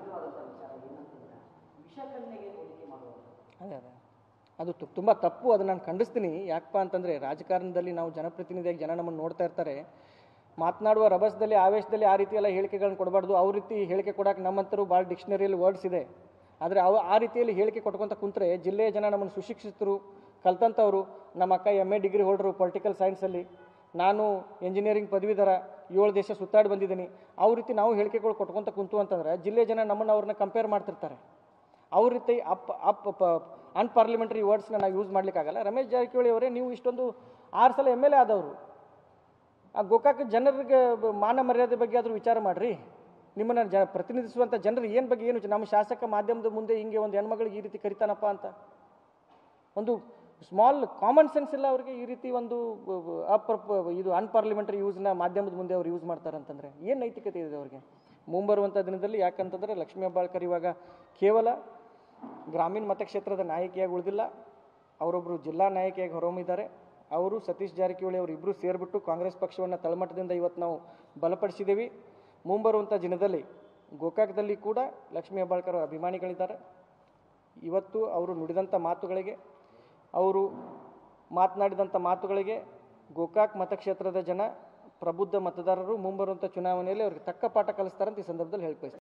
ಗಂಭೀರವಾದಂಥ ವಿಚಾರ ಏನಂತಂದ್ರೆ ವಿಷಕನ್ಯೆಗೆ ಹೋಲಿಕೆ ಮಾಡುವಂಥದ್ದು ಅದೇ ಅದೇ ಅದು ತು- ತುಂಬ ತಪ್ಪು ಅದನ್ನು ನಾನು ಖಂಡಿಸ್ತೀನಿ ಯಾಕಪ್ಪ ಅಂತಂದರೆ ರಾಜಕಾರಣದಲ್ಲಿ ನಾವು ಜನಪ್ರತಿನಿಧಿಯಾಗಿ ಜನ ನಮ್ಮನ್ನು ನೋಡ್ತಾ ಇರ್ತಾರೆ ಮಾತನಾಡುವ ರಭಸದಲ್ಲಿ ಆವೇಶದಲ್ಲಿ ಆ ರೀತಿ ಎಲ್ಲ ಹೇಳಿಕೆಗಳನ್ನ ಕೊಡಬಾರ್ದು ಅವ್ರ ರೀತಿ ಹೇಳಿಕೆ ಕೊಡೋಕೆ ನಮ್ಮಂತರೂ ಭಾಳ ಡಿಕ್ಷನರಿಯಲ್ಲಿ ವರ್ಡ್ಸ್ ಇದೆ ಆದರೆ ಅವು ಆ ರೀತಿಯಲ್ಲಿ ಹೇಳಿಕೆ ಕೊಟ್ಕೊಂತ ಕುಂತ್ರೆ ಜಿಲ್ಲೆಯ ಜನ ನಮ್ಮನ್ನು ಸುಶಿಕ್ಷಿತರು ಕಲ್ತಂಥವ್ರು ನಮ್ಮ ಅಕ್ಕ M A degree holder political ಸೈನ್ಸಲ್ಲಿ ನಾನು ಎಂಜಿನಿಯರಿಂಗ್ ಪದವೀಧರ ಏಳು ದೇಶ ಸುತ್ತಾಡಿ ಬಂದಿದ್ದೀನಿ ಅವ್ರ ರೀತಿ ನಾವು ಹೇಳಿಕೆಗಳು ಕೊಟ್ಕೊಂತ ಕುಂತು ಅಂತಂದ್ರೆ ಜಿಲ್ಲೆಯ ಜನ ನಮ್ಮನ್ನು ಅವ್ರನ್ನ ಕಂಪೇರ್ ಮಾಡ್ತಿರ್ತಾರೆ ಅವ್ರ ರೀತಿ ಅಪ್ ಅಪ್ ಅನ್ಪಾರ್ಲಿಮೆಂಟರಿ ವರ್ಡ್ಸ್ನ ನಾವು ಯೂಸ್ ಮಾಡ್ಲಿಕ್ಕಾಗಲ್ಲ ರಮೇಶ್ ಜಾರಕಿಹೊಳಿ ಅವರೇ ನೀವು ಇಷ್ಟೊಂದು ಆರು ಸಲ ಎಮ್ ಎಲ್ ಎ ಆದವರು ಆ ಗೋಕಾಕ ಜನರಿಗೆ ಬ- ಮಾನ ಮರ್ಯಾದೆ ಬಗ್ಗೆ ಆದರೂ ವಿಚಾರ ಮಾಡಿರಿ ನಿಮ್ಮನ್ನು ಜ ಪ್ರತಿನಿಧಿಸುವಂಥ ಜನರು ಏನು ಬಗ್ಗೆ ಏನು ನಮ್ಮ ಶಾಸಕ ಮಾಧ್ಯಮದ ಮುಂದೆ ಹಿಂಗೆ ಒಂದು ಹೆಣ್ಮಗಳಿಗೆ ಈ ರೀತಿ ಕರಿತಾನಪ್ಪ ಅಂತ ಒಂದು ಸ್ಮಾಲ್ ಕಾಮನ್ ಸೆನ್ಸ್ ಇಲ್ಲ ಅವರಿಗೆ ಈ ರೀತಿ ಒಂದು ಬ- ಬ- ಅಪ್ರಪ ಇದು ಅನ್ಪಾರ್ಲಿಮೆಂಟರಿ ಯೂಸ್ನ ಮಾಧ್ಯಮದ ಮುಂದೆ ಅವ್ರು ಯೂಸ್ ಮಾಡ್ತಾರೆ ಅಂತಂದರೆ ಏನು ನೈತಿಕತೆ ಇದೆ ಅವ್ರಿಗೆ ಮುಂಬರುವಂಥ ದಿನದಲ್ಲಿ ಯಾಕಂತಂದರೆ ಲಕ್ಷ್ಮೀ ಹೆಬ್ಬಾಳ್ಕರ್ ಇವಾಗ ಕೇವಲ ಗ್ರಾಮೀಣ ಮತಕ್ಷೇತ್ರದ ನಾಯಕಿಯಾಗಿ ಉಳಿದಿಲ್ಲ ಅವರೊಬ್ಬರು ಜಿಲ್ಲಾ ನಾಯಕಿಯಾಗಿ ಹೊರಹೊಮ್ಮಿದ್ದಾರೆ ಅವರು ಸತೀಶ್ ಜಾರಕಿಹೊಳಿ ಅವರು ಇಬ್ಬರು ಸೇರಿಬಿಟ್ಟು ಕಾಂಗ್ರೆಸ್ ಪಕ್ಷವನ್ನು ತಳಮಟ್ಟದಿಂದ ಇವತ್ತು ನಾವು ಬಲಪಡಿಸಿದ್ದೀವಿ ಮುಂಬರುವಂಥ ದಿನದಲ್ಲಿ ಗೋಕಾಕದಲ್ಲಿ ಕೂಡ ಲಕ್ಷ್ಮೀ ಹೆಬ್ಬಾಳ್ಕರ್ ಅಭಿಮಾನಿಗಳಿದ್ದಾರೆ ಇವತ್ತು ಅವರು ನುಡಿದಂಥ ಮಾತುಗಳಿಗೆ ಅವರು ಮಾತನಾಡಿದಂಥ ಮಾತುಗಳಿಗೆ ಗೋಕಾಕ್ ಮತಕ್ಷೇತ್ರದ ಜನ ಪ್ರಬುದ್ಧ ಮತದಾರರು ಮುಂಬರುವಂಥ ಚುನಾವಣೆಯಲ್ಲಿ ಅವ್ರಿಗೆ ತಕ್ಕ ಪಾಠ ಕಲಿಸ್ತಾರಂತ ಈ ಸಂದರ್ಭದಲ್ಲಿ ಹೇಳಿ ಬಯಸ್ತೀನಿ